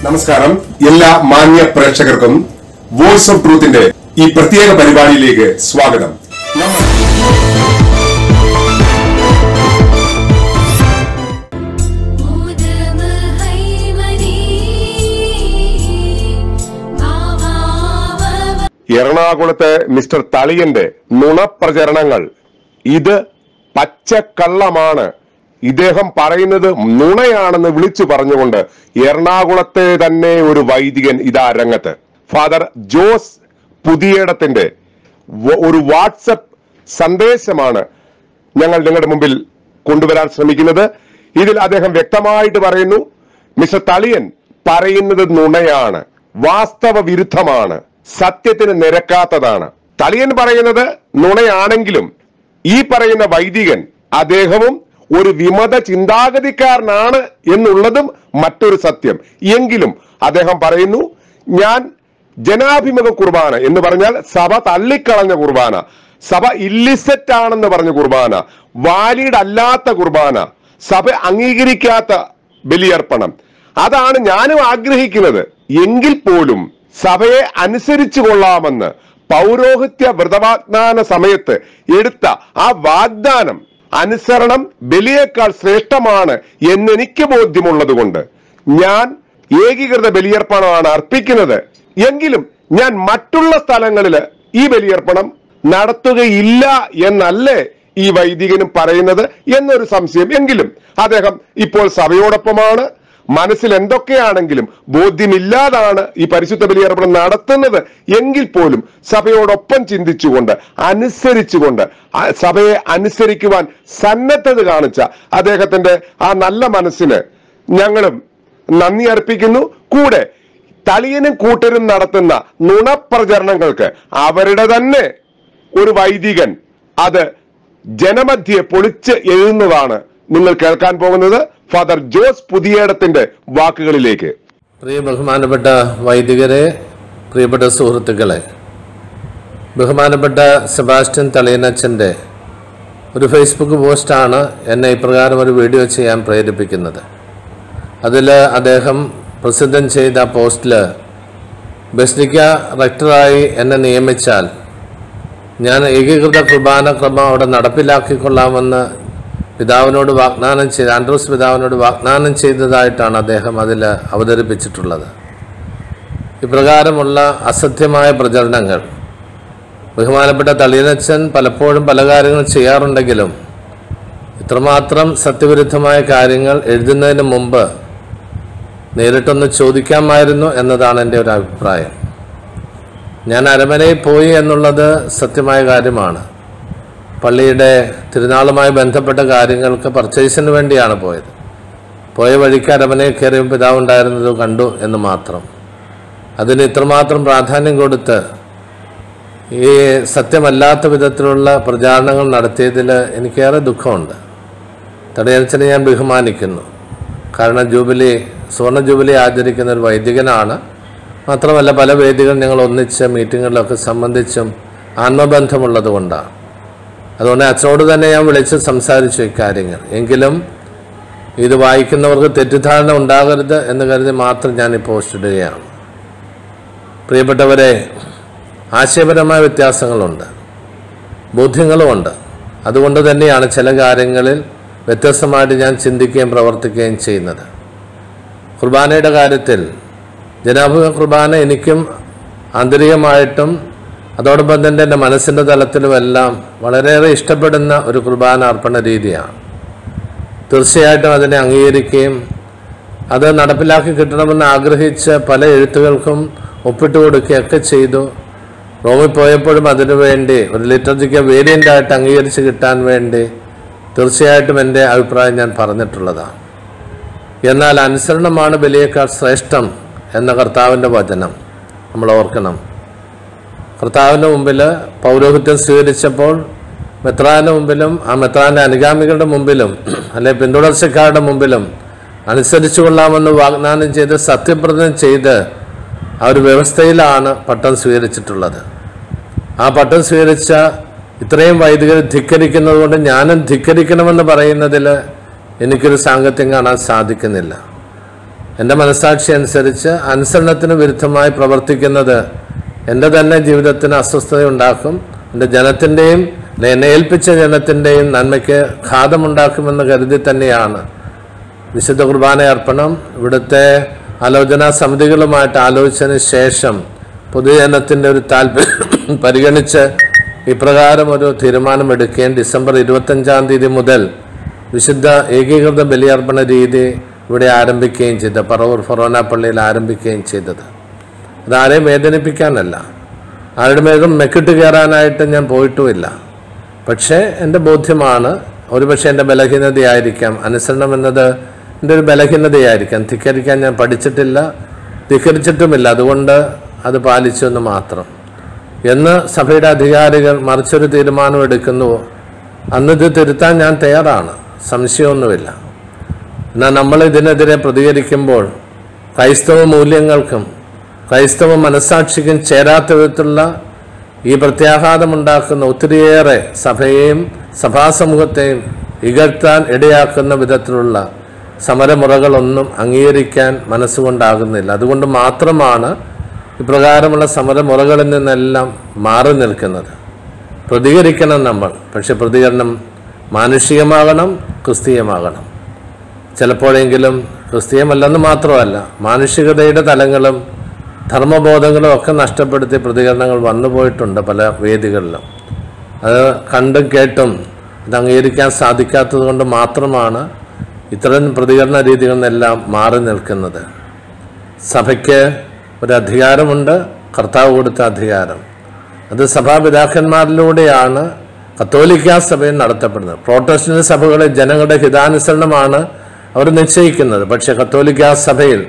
നമസ്കാരം എല്ലാ മാന്യ പ്രേക്ഷകർക്കും വോയിസ് ഓഫ് ട്രൂത്തിന്റെ ഈ പ്രത്യേക പരിപാടിയിലേക്ക് സ്വാഗതം നമ്മൾ ഉദമഹൈമനീ ഭാവാവവ എറണാകുളത്തെ മിസ്റ്റർ തളിയന്റെ നുണപ്രചരണങ്ങൾ ഇത് പച്ചക്കള്ളമാണ് ഇദ്ദേഹം പറയുന്നത് നുണയാണെന്ന് വിളിച്ചു പറഞ്ഞുകൊണ്ട് എറണാകുളത്തെ തന്നെ ഒരു വൈദികൻ ഇതാ രംഗത്ത് ഫാദർ ജോസ് പുതിയേടത്തിന്റെ വ- ഒരു വാട്സപ്പ് സന്ദേശമാണ് ഞങ്ങൾ നിങ്ങളുടെ മുമ്പിൽ കൊണ്ടുവരാൻ ശ്രമിക്കുന്നത് ഇതിൽ അദ്ദേഹം വ്യക്തമായിട്ട് പറയുന്നു മിസ്റ്റർ തളിയൻ പറയുന്നത് നുണയാണ് വാസ്തവ വിരുദ്ധമാണ് സത്യത്തിന് നിരക്കാത്തതാണ് തളിയൻ പറയുന്നത് നുണയാണെങ്കിലും ഈ പറയുന്ന വൈദികൻ അദ്ദേഹവും ഒരു വിമത ചിന്താഗതിക്കാരനാണ് എന്നുള്ളതും മറ്റൊരു സത്യം എങ്കിലും അദ്ദേഹം പറയുന്നു ഞാൻ ജനാഭിമുഖ കുർബാന എന്ന് പറഞ്ഞാൽ സഭ തള്ളിക്കളഞ്ഞ കുർബാന സഭ ഇല്ലിസെറ്റ് ആണെന്ന് പറഞ്ഞ കുർബാന വാലിഡ് അല്ലാത്ത കുർബാന സഭ അംഗീകരിക്കാത്ത ബലിയർപ്പണം അതാണ് ഞാനും ആഗ്രഹിക്കുന്നത് എങ്കിൽ പോലും സഭയെ അനുസരിച്ചു കൊള്ളാമെന്ന് പൗരോഹിത്യ വ്രതവാഗ്ദാന സമയത്ത് എടുത്ത ആ വാഗ്ദാനം അനുസരണം ബലിയേക്കാൾ ശ്രേഷ്ഠമാണ് എന്നെനിക്ക് ബോധ്യമുള്ളത് കൊണ്ട് ഞാൻ ഏകീകൃത ബലിയർപ്പണമാണ് അർപ്പിക്കുന്നത് എങ്കിലും ഞാൻ മറ്റുള്ള സ്ഥലങ്ങളിൽ ഈ ബലിയർപ്പണം നടത്തുകയില്ല എന്നല്ലേ ഈ വൈദികനും പറയുന്നത് എന്നൊരു സംശയം എങ്കിലും അദ്ദേഹം ഇപ്പോൾ സഭയോടൊപ്പമാണ് മനസ്സിൽ എന്തൊക്കെയാണെങ്കിലും ബോധ്യമില്ലാതാണ് ഈ പരിശുദ്ധ ബലിയർപ്പണം നടത്തുന്നത് എങ്കിൽ പോലും സഭയോടൊപ്പം ചിന്തിച്ചുകൊണ്ട് അനുസരിച്ചുകൊണ്ട് ആ സഭയെ അനുസരിക്കുവാൻ സന്നദ്ധത കാണിച്ച അദ്ദേഹത്തിന്റെ ആ നല്ല മനസ്സിന് ഞങ്ങളും നന്ദി അർപ്പിക്കുന്നു കൂടെ തളിയനും കൂട്ടരും നടത്തുന്ന നുണപ്രചരണങ്ങൾക്ക് അവരുടെ തന്നെ ഒരു വൈദികൻ അത് ജനമധ്യെ പൊളിച്ച് എഴുതുന്നതാണ് നിങ്ങൾ കേൾക്കാൻ പോകുന്നത് ഫാദർ ജോസ് പുതിയേടത്തിന്റെ വാക്കുകളിലേക്ക് പ്രിയ ബഹുമാനപ്പെട്ട വൈദികരെ പ്രിയപ്പെട്ട സുഹൃത്തുക്കളെ ബഹുമാനപ്പെട്ട സെബാസ്റ്റ്യൻ തളിയനച്ചൻ്റെ ഒരു ഫേസ്ബുക്ക് പോസ്റ്റാണ് എന്നെ ഇപ്രകാരം ഒരു വീഡിയോ ചെയ്യാൻ പ്രേരിപ്പിക്കുന്നത് അതിൽ അദ്ദേഹം പ്രസിദ്ധം ചെയ്ത പോസ്റ്റിൽ ബസ്ലിക്ക റക്ടറായി എന്നെ നിയമിച്ചാൽ ഞാൻ ഏകീകൃത കുർബാന ക്രമം അവിടെ നടപ്പിലാക്കിക്കൊള്ളാമെന്ന് പിതാവിനോട് വാഗ്ദാനം ചെയ്ത് ആൻഡ്രൂസ് പിതാവിനോട് വാഗ്ദാനം ചെയ്തതായിട്ടാണ് അദ്ദേഹം അതിൽ അവതരിപ്പിച്ചിട്ടുള്ളത് ഇപ്രകാരമുള്ള അസത്യമായ പ്രചരണങ്ങൾ ബഹുമാനപ്പെട്ട തളിയനച്ചൻ പലപ്പോഴും പല കാര്യങ്ങൾ ചെയ്യാറുണ്ടെങ്കിലും ഇത്രമാത്രം സത്യവിരുദ്ധമായ കാര്യങ്ങൾ എഴുതുന്നതിന് മുമ്പ് നേരിട്ടൊന്ന് ചോദിക്കാമായിരുന്നു എന്നതാണ് എൻ്റെ ഒരു അഭിപ്രായം ഞാൻ അരമനയിൽ പോയി എന്നുള്ളത് സത്യമായ കാര്യമാണ് പള്ളിയുടെ തിരുനാളുമായി ബന്ധപ്പെട്ട കാര്യങ്ങൾക്ക് പർച്ചേസിന് വേണ്ടിയാണ് പോയത് പോയ വഴിക്ക് അരമനയിൽ കയറിയും പിതാവ് ഉണ്ടായിരുന്നത് കണ്ടു എന്ന് മാത്രം അതിന് ഇത്രമാത്രം പ്രാധാന്യം കൊടുത്ത് ഈ സത്യമല്ലാത്ത വിധത്തിലുള്ള പ്രചാരണങ്ങൾ നടത്തിയതിൽ എനിക്കേറെ ദുഃഖമുണ്ട് തടയച്ചനെ ഞാൻ ബഹുമാനിക്കുന്നു കാരണം ജൂബിലി സുവർണ ജൂബിലി ആചരിക്കുന്ന ഒരു വൈദികനാണ് മാത്രമല്ല പല വേദികൾ ഞങ്ങൾ ഒന്നിച്ച് മീറ്റിങ്ങുകളിലൊക്കെ സംബന്ധിച്ചും ആത്മബന്ധമുള്ളത് കൊണ്ടാണ് അതുകൊണ്ട് അച്ഛനോട് തന്നെ ഞാൻ വിളിച്ച് സംസാരിച്ചു ഇക്കാര്യങ്ങൾ എങ്കിലും ഇത് വായിക്കുന്നവർക്ക് തെറ്റിദ്ധാരണ ഉണ്ടാകരുത് എന്ന് കരുതി മാത്രം ഞാൻ ഈ പോസ്റ്റ് ഇടുകയാണ് പ്രിയപ്പെട്ടവരെ ആശയപരമായ വ്യത്യാസങ്ങളുണ്ട് ബോധ്യങ്ങളുമുണ്ട് അതുകൊണ്ട് തന്നെയാണ് ചില കാര്യങ്ങളിൽ വ്യത്യസ്തമായിട്ട് ഞാൻ ചിന്തിക്കുകയും പ്രവർത്തിക്കുകയും ചെയ്യുന്നത് കുർബാനയുടെ കാര്യത്തിൽ ജനാഭിമുഖ കുർബാന എനിക്കും ആന്തരികമായിട്ടും അതോടൊപ്പം തന്നെ എൻ്റെ മനസ്സിൻ്റെ തലത്തിലുമെല്ലാം വളരെയേറെ ഇഷ്ടപ്പെടുന്ന ഒരു കുർബാന അർപ്പണ രീതിയാണ് തീർച്ചയായിട്ടും അതിനെ അംഗീകരിക്കുകയും അത് നടപ്പിലാക്കി കിട്ടണമെന്ന് ആഗ്രഹിച്ച് പല എഴുത്തുകൾക്കും ഒപ്പിട്ട് കൊടുക്കുകയൊക്കെ ചെയ്തു റോമിൽ പോയപ്പോഴും അതിനു വേണ്ടി ഒരു ലിറ്റർജിക്കൽ വേരിയൻ്റ് ആയിട്ട് അംഗീകരിച്ച് കിട്ടാൻ വേണ്ടി തീർച്ചയായിട്ടും എൻ്റെ അഭിപ്രായം ഞാൻ പറഞ്ഞിട്ടുള്ളതാണ് എന്നാൽ അനുസരണമാണ് ബലിയേക്കാൾ ശ്രേഷ്ഠം എന്ന കർത്താവിൻ്റെ വചനം നമ്മൾ ഓർക്കണം കർത്താവിൻ്റെ മുമ്പിൽ പൗരോഹിത്യം സ്വീകരിച്ചപ്പോൾ മെത്രാൻ്റെ മുമ്പിലും ആ മെത്രാൻ്റെ അനുഗാമികളുടെ മുമ്പിലും അല്ലെ പിന്തുടർച്ചക്കാരുടെ മുമ്പിലും അനുസരിച്ചു കൊള്ളാമെന്ന് വാഗ്ദാനം ചെയ്ത് സത്യപ്രതിജ്ഞ ചെയ്ത് ആ ഒരു വ്യവസ്ഥയിലാണ് പട്ടം സ്വീകരിച്ചിട്ടുള്ളത് ആ പട്ടം സ്വീകരിച്ച ഇത്രയും വൈദികർ ധിക്കരിക്കുന്നത് കൊണ്ട് ഞാനും ധിക്കരിക്കണമെന്ന് പറയുന്നതിൽ എനിക്കൊരു സാങ്കത്യം കാണാൻ സാധിക്കുന്നില്ല എൻ്റെ മനസാക്ഷി അനുസരിച്ച് അനുസരണത്തിന് വിരുദ്ധമായി പ്രവർത്തിക്കുന്നത് എൻ്റെ തന്നെ ജീവിതത്തിന് അസ്വസ്ഥത ഉണ്ടാക്കും എൻ്റെ ജനത്തിൻ്റെയും എന്നെ ഏൽപ്പിച്ച ജനത്തിൻ്റെയും നന്മയ്ക്ക് ഘാതമുണ്ടാക്കുമെന്ന് കരുതി തന്നെയാണ് വിശുദ്ധ കുർബാന അർപ്പണം ഇവിടുത്തെ ആലോചനാ സമിതികളുമായിട്ട് ആലോചിച്ചതിന് ശേഷം പൊതുജനത്തിൻ്റെ ഒരു താല്പര്യം പരിഗണിച്ച് ഇപ്രകാരം ഒരു തീരുമാനമെടുക്കുകയും ഡിസംബർ ഇരുപത്തഞ്ചാം തീയതി മുതൽ വിശുദ്ധ ഏകീകൃത ബലിയർപ്പണ രീതി ഇവിടെ ആരംഭിക്കുകയും ചെയ്ത പറവൂർ ഫൊറോന പള്ളിയിൽ ആരംഭിക്കുകയും ചെയ്തത് അതാരെയും വേദനിപ്പിക്കാനല്ല ആരുടെ മേലും മെക്കിട്ട് കയറാനായിട്ട് ഞാൻ പോയിട്ടുമില്ല പക്ഷേ എൻ്റെ ബോധ്യമാണ് ഒരുപക്ഷെ എൻ്റെ ബലഹീനതയായിരിക്കാം അനുസരണം എന്നത് എൻ്റെ ഒരു ബലഹീനതയായിരിക്കാം ധിക്കരിക്കാൻ ഞാൻ പഠിച്ചിട്ടില്ല ധിക്കരിച്ചിട്ടുമില്ല അതുകൊണ്ട് അത് പാലിച്ചു എന്ന് മാത്രം എന്ന് സഭയുടെ അധികാരികൾ മറിച്ചൊരു തീരുമാനം എടുക്കുന്നുവോ അന്ന് ഇത് തിരുത്താൻ ഞാൻ തയ്യാറാണ് സംശയമൊന്നുമില്ല എന്നാൽ നമ്മൾ ഇതിനെതിരെ പ്രതികരിക്കുമ്പോൾ ക്രൈസ്തവ മൂല്യങ്ങൾക്കും ക്രൈസ്തവ മനസാക്ഷിക്കും ചേരാത്ത വിധത്തിലുള്ള ഈ പ്രത്യാഘാതമുണ്ടാക്കുന്ന ഒത്തിരിയേറെ സഭയെയും സഭാസമൂഹത്തെയും ഇകഴ്ത്താൻ ഇടയാക്കുന്ന വിധത്തിലുള്ള സമരമുറകളൊന്നും അംഗീകരിക്കാൻ മനസ്സുകൊണ്ടാകുന്നില്ല അതുകൊണ്ട് മാത്രമാണ് ഇപ്രകാരമുള്ള സമരമുറകളിൽ നിന്നെല്ലാം മാറി നിൽക്കുന്നത് പ്രതികരിക്കണം നമ്മൾ പക്ഷെ പ്രതികരണം മാനുഷികമാകണം ക്രിസ്തീയമാകണം ചിലപ്പോഴെങ്കിലും ക്രിസ്തീയമല്ലെന്ന് മാത്രമല്ല മാനുഷികതയുടെ തലങ്ങളും ധർമ്മബോധങ്ങളും ഒക്കെ നഷ്ടപ്പെടുത്തി പ്രതികരണങ്ങൾ വന്നു പോയിട്ടുണ്ട് പല വേദികളിലും അത് കണ്ടും കേട്ടും ഇത് അംഗീകരിക്കാൻ സാധിക്കാത്തത് കൊണ്ട് മാത്രമാണ് ഇത്തരം പ്രതികരണ രീതികളിൽ നിന്നെല്ലാം മാറി നിൽക്കുന്നത് സഭയ്ക്ക് ഒരു അധികാരമുണ്ട് കർത്താവ് കൊടുത്ത അധികാരം അത് സഭാപിതാക്കന്മാരിലൂടെയാണ് കത്തോലിക്ക സഭയിൽ നടത്തപ്പെടുന്നത് പ്രോട്ടസ്റ്റന്റ് സഭകളിൽ ജനങ്ങളുടെ ഹിതാനുസരണമാണ് അവർ നിശ്ചയിക്കുന്നത് പക്ഷെ കത്തോലിക്ക സഭയിൽ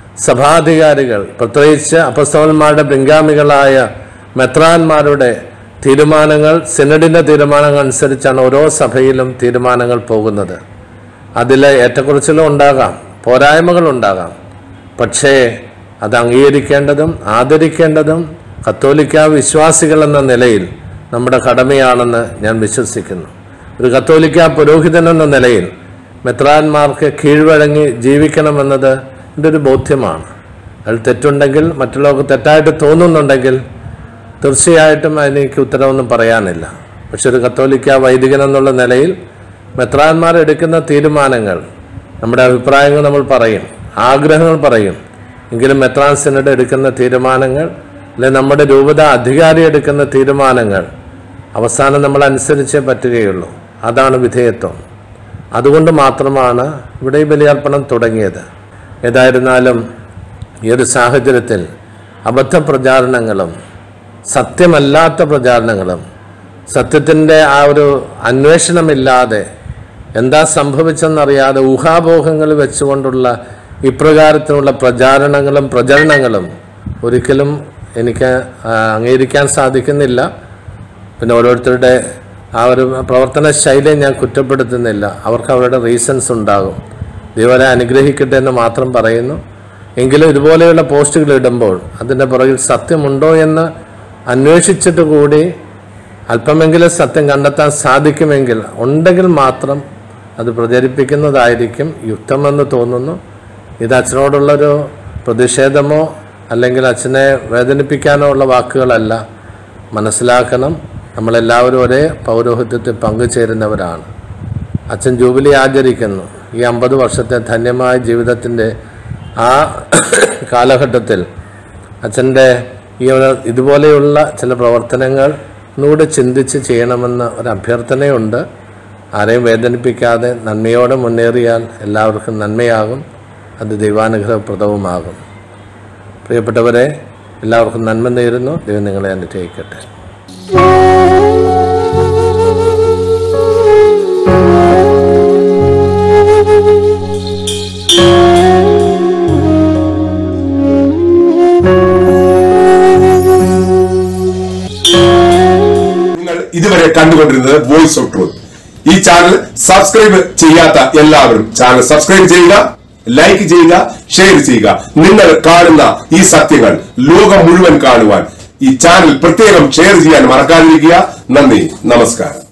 സഭാധികാരികൾ പ്രത്യേകിച്ച് അപസ്തവന്മാരുടെ പിൻഗാമികളായ മെത്രാന്മാരുടെ തീരുമാനങ്ങൾ സിനഡിൻ്റെ തീരുമാനങ്ങൾ അനുസരിച്ചാണ് ഓരോ സഭയിലും തീരുമാനങ്ങൾ പോകുന്നത് അതിൽ ഏറ്റക്കുറച്ചിലും ഉണ്ടാകാം പോരായ്മകൾ ഉണ്ടാകാം പക്ഷേ അത് അംഗീകരിക്കേണ്ടതും ആദരിക്കേണ്ടതും കത്തോലിക്ക വിശ്വാസികൾ എന്ന നിലയിൽ നമ്മുടെ കടമയാണെന്ന് ഞാൻ വിശ്വസിക്കുന്നു ഒരു കത്തോലിക്ക പുരോഹിതൻ എന്ന നിലയിൽ മെത്രാന്മാർക്ക് കീഴ്വഴങ്ങി ജീവിക്കണമെന്നത് എൻ്റെ ഒരു ബോധ്യമാണ് അതിൽ തെറ്റുണ്ടെങ്കിൽ മറ്റുള്ളവർക്ക് തെറ്റായിട്ട് തോന്നുന്നുണ്ടെങ്കിൽ തീർച്ചയായിട്ടും അതിനെനിക്ക് ഉത്തരവൊന്നും പറയാനില്ല പക്ഷെ ഒരു കത്തോലിക്ക വൈദികൻ എന്നുള്ള നിലയിൽ മെത്രാന്മാർ എടുക്കുന്ന തീരുമാനങ്ങൾ നമ്മുടെ അഭിപ്രായങ്ങൾ നമ്മൾ പറയും ആഗ്രഹങ്ങൾ പറയും എങ്കിലും മെത്രാൻ സിനഡ് എടുക്കുന്ന തീരുമാനങ്ങൾ അല്ലെ നമ്മുടെ രൂപത അധികാരി എടുക്കുന്ന തീരുമാനങ്ങൾ അവസാനം നമ്മൾ അനുസരിച്ചേ പറ്റുകയുള്ളൂ അതാണ് വിധേയത്വം അതുകൊണ്ട് മാത്രമാണ് ഇവിടെ ഈ ബലിയർപ്പണം തുടങ്ങിയത് ഏതായിരുന്നാലും ഈ ഒരു സാഹചര്യത്തിൽ അബദ്ധ പ്രചാരണങ്ങളും സത്യമല്ലാത്ത പ്രചാരണങ്ങളും സത്യത്തിൻ്റെ ആ ഒരു അന്വേഷണമില്ലാതെ എന്താ സംഭവിച്ചെന്നറിയാതെ ഊഹാപോഹങ്ങൾ വെച്ചുകൊണ്ടുള്ള ഇപ്രകാരത്തിലുള്ള പ്രചാരണങ്ങളും പ്രചരണങ്ങളും ഒരിക്കലും എനിക്ക് ആ, അംഗീകരിക്കാൻ സാധിക്കുന്നില്ല പിന്നെ ഓരോരുത്തരുടെ ആ ഒരു പ്രവർത്തന ശൈലിയെ ഞാൻ കുറ്റപ്പെടുത്തുന്നില്ല അവർക്ക് അവരുടെ റീസൺസ് ഉണ്ടാകും ദൈവരെ അനുഗ്രഹിക്കട്ടെ എന്ന് മാത്രം പറയുന്നു എങ്കിലും ഇതുപോലെയുള്ള പോസ്റ്റുകൾ ഇടുമ്പോൾ അതിൻ്റെ പുറകിൽ സത്യമുണ്ടോ എന്ന് അന്വേഷിച്ചിട്ട് കൂടി അല്പമെങ്കിലും സത്യം കണ്ടെത്താൻ സാധിക്കുമെങ്കിൽ ഉണ്ടെങ്കിൽ മാത്രം അത് പ്രചരിപ്പിക്കുന്നതായിരിക്കും യുക്തമെന്ന് തോന്നുന്നു ഇത് അച്ഛനോടുള്ളൊരു പ്രതിഷേധമോ അല്ലെങ്കിൽ അച്ഛനെ വേദനിപ്പിക്കാനോ ഉള്ള വാക്കുകളല്ല മനസ്സിലാക്കണം നമ്മളെല്ലാവരും ഒരേ പൗരോഹിത്യത്തിൽ പങ്കുചേരുന്നവരാണ് അച്ഛൻ ജൂബിലി ആചരിക്കുന്നു ഈ അമ്പത് വർഷത്തെ ധന്യമായ ജീവിതത്തിൻ്റെ ആ കാലഘട്ടത്തിൽ അച്ഛൻ്റെ ഈ ഒരു ഇതുപോലെയുള്ള ചില പ്രവർത്തനങ്ങൾ ഒന്നുകൂടെ ചിന്തിച്ച് ചെയ്യണമെന്ന ഒരു അഭ്യർത്ഥനയുണ്ട് ആരെയും വേദനിപ്പിക്കാതെ നന്മയോടെ മുന്നേറിയാൽ എല്ലാവർക്കും നന്മയാകും അത് ദൈവാനുഗ്രഹപ്രദവുമാകും പ്രിയപ്പെട്ടവരെ എല്ലാവർക്കും നന്മ നേരുന്നു ദൈവം നിങ്ങളെ അനുഗ്രഹിക്കട്ടെ നിങ്ങൾ ഇതുവരെ കണ്ടുകൊണ്ടിരുന്നത് വോയിസ് ഓഫ് ട്രൂത്ത് ഈ ചാനൽ സബ്സ്ക്രൈബ് ചെയ്യാത്ത എല്ലാവരും ചാനൽ സബ്സ്ക്രൈബ് ചെയ്യുക ലൈക്ക് ചെയ്യുക ഷെയർ ചെയ്യുക നിങ്ങൾ കാണുന്ന ഈ സത്യങ്ങൾ ലോകം മുഴുവൻ കാണുവാൻ ഈ ചാനൽ പ്രത്യേകം ഷെയർ ചെയ്യാൻ മറക്കാതിരിക്കുക നന്ദി നമസ്കാരം